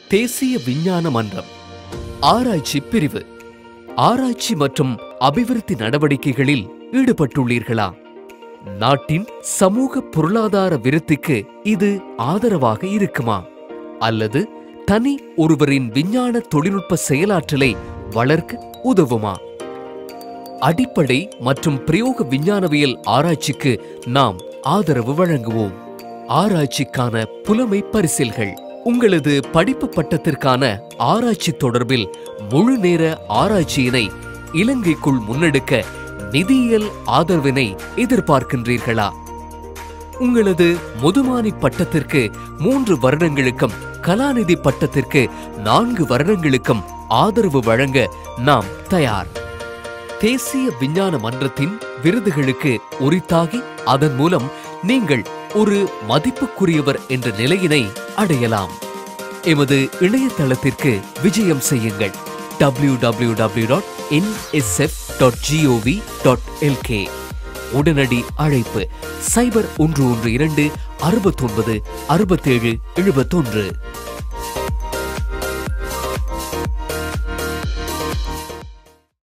தேசிய விஞ்ஞான மன்றம் ஆராய்ச்சி பிரிவு ஆராய்ச்சி மற்றும் அபிவிருத்தி நடவடிக்கைகளில் ஈடுபட்டுள்ளீர்களா நாட்டின் சமூக பொருளாதார விருத்திக்கு இது ஆதரவாக இருக்குமா அல்லது தனி ஒருவரின் விஞ்ஞான தொழில்நுட்ப செயலாற்றலை வளர்க்க உதவுமா அடிப்படை மற்றும் பிரயோக விஞ்ஞானவியல் ஆராய்ச்சிக்கு நாம் ஆதரவு வழங்குவோம் ஆராய்ச்சிக்கான புலமை பரிசில்கள் உங்களது படிப்பு பட்டத்திற்கான ஆராய்ச்சி தொடர்பில் முழு நேர ஆராய்ச்சியினை இலங்கைக்குள் முன்னெடுக்க நிதியியல் ஆதரவினை எதிர்பார்க்கின்றீர்களா உங்களது முதுமானி பட்டத்திற்கு மூன்று வருடங்களுக்கும் கலாநிதி பட்டத்திற்கு நான்கு வருடங்களுக்கும் ஆதரவு வழங்க நாம் தயார் தேசிய விஞ்ஞான மன்றத்தின் விருதுகளுக்கு உரித்தாகி அதன் மூலம் நீங்கள் ஒரு மதிப்புக்குரியவர் என்ற நிலையினை அடையலாம் எமது இணையதளத்திற்கு விஜயம் செய்யுங்கள் W W W dot NSF dot GOV dot LK உடனடி அழைப்பு சைபர் ஒன்று ஒன்று இரண்டு அறுபத்தொன்பது அறுபத்தேழு எழுபத்தொன்று